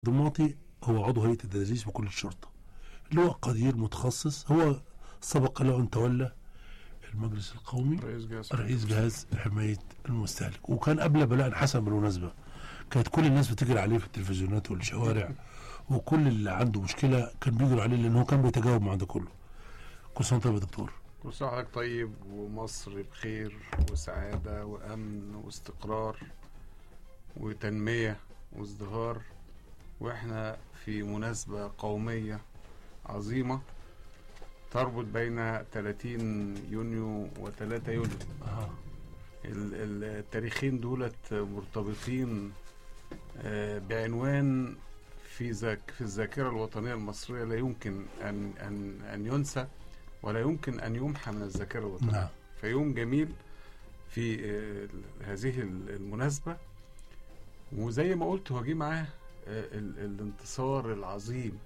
ضماطي هو عضو هيئة التدريس بكل الشرطة اللي هو قدير متخصص هو سبق له أن تولى المجلس القومي رئيس جهاز رئيس جهاز حماية المستهلك وكان قبل بلاء حسن بالمناسبة كانت كل الناس بتجري عليه في التلفزيونات والشوارع وكل اللي عنده مشكلة كان بيجروا عليه لأن هو كان بيتجاوب مع ده كله كل سنة وأنت طيب يا دكتور كل سنة وحضرتك طيب ومصر بخير وسعادة وأمن واستقرار وتنمية وازدهار وإحنا في مناسبة قومية عظيمة تربط بين 30 يونيو و3 يوليو آه. ال- ال- التاريخين دولت مرتبطين آه، بعنوان في ذاك في الذاكرة الوطنية المصرية لا يمكن أن أن أن ينسى ولا يمكن أن يمحى من الذاكرة الوطنية نعم فيوم جميل في آه، هذه المناسبة وزي ما قلت هو جه معاه آه، ال- الانتصار العظيم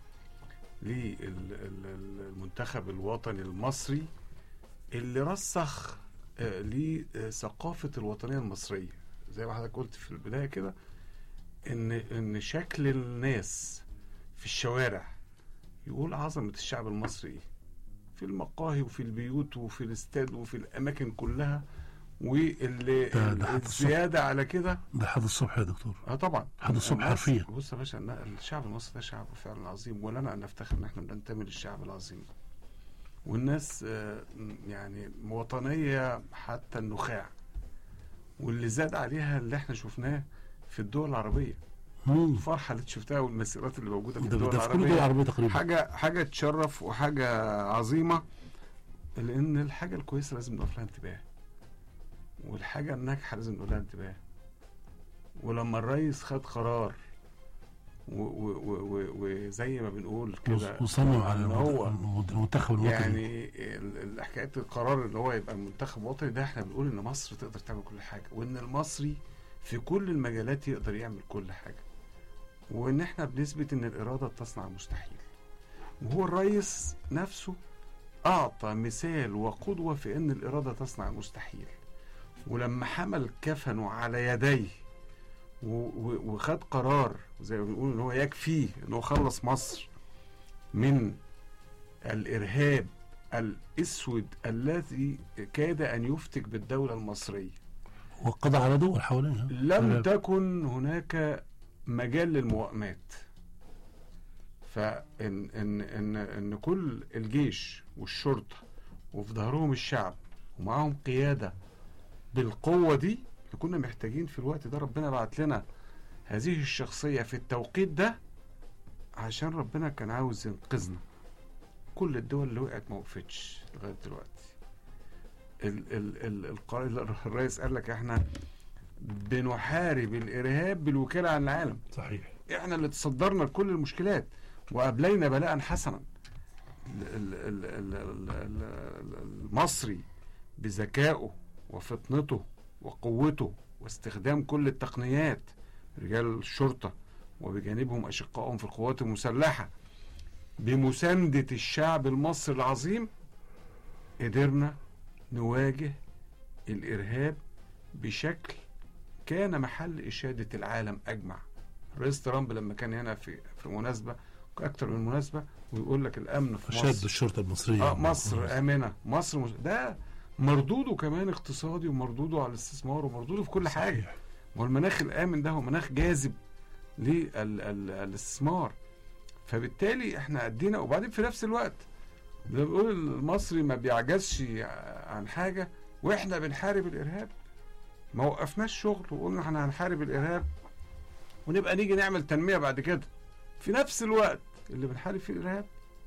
للمنتخب الوطني المصري اللي رسخ آه، لثقافة الوطنية المصرية زي ما حضرتك قلت في البداية كده ان ان شكل الناس في الشوارع يقول عظمة الشعب المصري ايه في المقاهي وفي البيوت وفي الاستاد وفي الاماكن كلها واللي ده- ده حتى الصبح. الزيادة على كده ده لحد الصبح يا دكتور اه طبعا لحد الصبح الناس- حرفيا بص يا باشا النا- الشعب المصري ده شعب فعلا عظيم ولنا ان نفتخر ان احنا بننتمي للشعب العظيم والناس آه، م- يعني وطنيه حتى النخاع واللي زاد عليها اللي احنا شفناه في الدول العربيه مم. الفرحه اللي شفتها والمسيرات اللي موجوده في ده الدول ده في كل الدول العربيه العربية تقريبا حاجه حاجه تشرف وحاجه عظيمه لان الحاجه الكويسه لازم نقف لها انتباه والحاجه الناجحه لازم نقول لها انتباه ولما الرئيس خد قرار و- و- و- و- وزي ما بنقول كده وصمم على ان هو المد- المنتخب الوطني يعني ال- ال- حكايه القرار اللي هو يبقى منتخب وطني ده احنا بنقول ان مصر تقدر تعمل كل حاجه وان المصري في كل المجالات يقدر يعمل كل حاجه وان احنا بنثبت ان الاراده تصنع المستحيل وهو الرئيس نفسه اعطى مثال وقدوه في ان الاراده تصنع المستحيل ولما حمل كفنه على يديه و- و- وخد قرار زي ما بنقول ان هو يكفيه ان هو خلص مصر من الارهاب الاسود الذي كاد ان يفتك بالدوله المصريه وقضى على دول حواليها لم تكن هناك مجال للموائمات فان ان ان ان كل الجيش والشرطه وفي ظهرهم الشعب ومعاهم قياده بالقوه دي اللي كنا محتاجين في الوقت ده ربنا بعت لنا هذه الشخصيه في التوقيت ده عشان ربنا كان عاوز ينقذنا كل الدول اللي وقعت ما وقفتش لغايه دلوقتي ال ال ال القائد الرئيس قال لك احنا بنحارب الارهاب بالوكاله عن العالم صحيح احنا اللي تصدرنا لكل المشكلات وابلينا بلاء حسنا ال- ال- ال- ال- ال- ال- المصري بذكائه وفطنته وقوته واستخدام كل التقنيات رجال الشرطه وبجانبهم اشقائهم في القوات المسلحه بمسانده الشعب المصري العظيم قدرنا نواجه الارهاب بشكل كان محل اشاده العالم اجمع الرئيس ترامب لما كان هنا في في مناسبه اكتر من مناسبه ويقول لك الامن في شد مصر الشرطة المصرية اه مصر امنه مصر مش ده مردوده كمان اقتصادي ومردوده على الاستثمار ومردوده في كل حاجه صحيح. والمناخ الامن ده هو مناخ جاذب للاستثمار فبالتالي احنا ادينا وبعدين في نفس الوقت بنقول المصري ما بيعجزش عن حاجه واحنا بنحارب الارهاب ما وقفناش شغل وقلنا احنا هنحارب الارهاب ونبقى نيجي نعمل تنميه بعد كده في نفس الوقت اللي بنحارب فيه الارهاب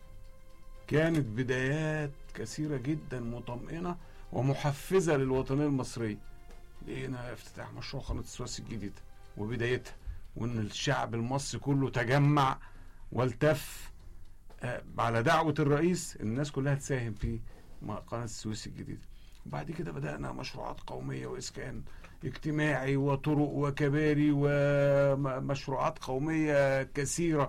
كانت بدايات كثيره جدا مطمئنه ومحفزه للوطنيه المصريه لقينا افتتاح مشروع قناه السويس الجديده وبدايتها وان الشعب المصري كله تجمع والتف آه، على دعوه الرئيس الناس كلها تساهم في م- قناه السويس الجديده وبعد كده بدانا مشروعات قوميه واسكان اجتماعي وطرق وكباري ومشروعات قوميه كثيره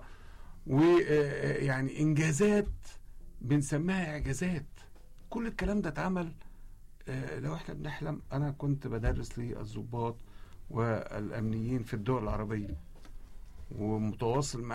ويعني انجازات بنسميها اعجازات كل الكلام ده اتعمل آه، لو احنا بنحلم انا كنت بدرس للضباط والامنيين في الدول العربيه ومتواصل